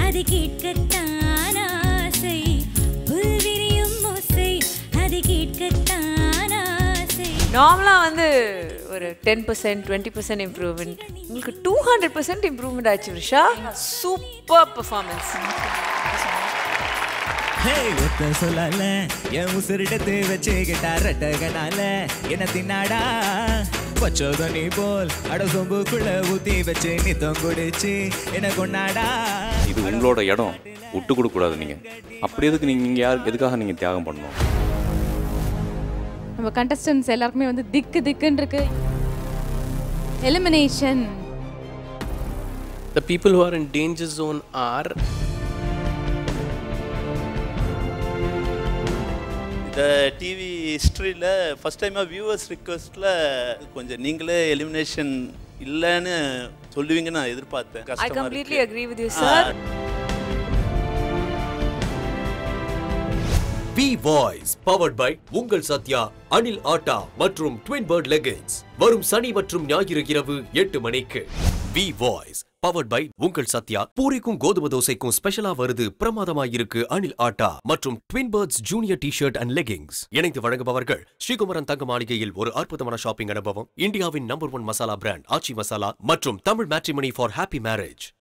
அது கேட்கத்தான் ஆசை புல் விரியும் ஓசை அது கேட்கத்தான் ஆசை நார்மலாக வந்து ஒரு ten percent twenty percent improvement உங்களுக்கு டூ ஹண்ட்ரட் பர்சன்ட் இம்ப்ரூவ்மெண்ட் ஆயிடுச்சு விஷா சூப்பர் பர்ஃபார்மன்ஸ் ஹே ஒத்த சொல்லால என் உசிரிடத்து வச்சு கிட்டாரட்டகனால என்ன தின்னாடா பச்சோத நீ போல் அட சொம்புக்குள்ள ஊத்தி வச்சு நீ தொங்குடிச்சு என்ன கொண்டாடா இது உங்களோட இடம் விட்டு கொடுக்க கூடாது நீங்க அப்படி எதுக்கு நீங்க இங்க யாருக்கு எதுக்காக நீங்க தியாகம் பண்ணணும் நம்ம கண்டஸ்டன்ஸ் எல்லாருக்குமே வந்து திக்கு திக்குன்னு இருக்கு elimination The people who are in danger zone are இந்த டிவி ஹிஸ்ட்ரியில் ஃபஸ்ட் டைமாக வியூவர்ஸ் ரிக்வெஸ்ட்டில் கொஞ்சம் நீங்களே எலிமினேஷன் இல்லைன்னு சொல்லுவீங்கன்னு நான் எதிர்பார்த்தேன் ஐ கஷ்டமா கம்ப்ளீட்லி இருக்கு. Agree with you sir V voice powered by உங்கள் சத்யா அனில் ஆட்டா மற்றும் ட்வின் பேர்ட் லெகின்ஸ் வரும் சனி மற்றும் ஞாயிறு இரவு எட்டு மணிக்கு வி வாய்ஸ் பவர்ட் பை உங்கள் சத்யா பூரிக்கும் கோதுமை தோசைக்கும் ஸ்பெஷலா வருது பிரமாதமாயிருக்கு அனில் ஆட்டா மற்றும் twin birds junior T shirt and leggings இணைந்து வழங்குபவர்கள் ஸ்ரீகுமரன் தங்க மாளிகையில் ஒரு அற்புதமான ஷாப்பிங் அனுபவம் இந்தியாவின் number one masala brand Aachi masala மற்றும் Tamil matrimony for happy marriage